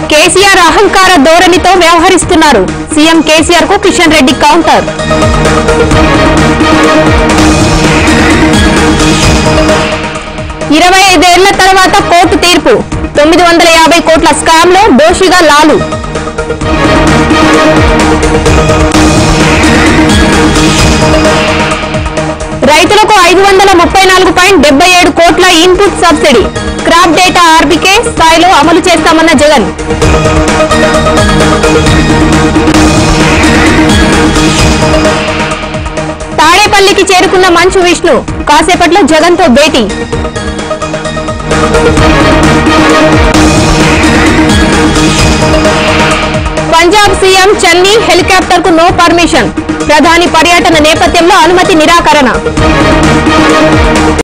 కేసీఆర్ అహంకార ధోరణితో వ్యవహరిస్తున్నారు సీఎం కేసీఆర్ కు కిషన్ రెడ్డి కౌంటర్ ఇరవై ఐదేళ్ల తర్వాత కోర్టు తీర్పు తొమ్మిది వందల యాభై కోట్ల స్కామ్ లో దోషిగా లాలు రైతులకు ఐదు వందల ముప్పై నాలుగు పాయింట్ డెబ్బై ఏడు కోట్ల input subsidy crop data RBK స్థాయిలో అమలు చేస్తామన్న జగన్ తాడేపల్లికి చేరుకున్న మంచు విష్ణు కాసేపట్లో జగన్తో భేటీ పంజాబ్ సీఎం చన్నీ హెలికాప్టర్ కు నో పర్మిషన్ ప్రధాని పర్యటన నేపథ్యంలో అనుమతి నిరాకరణ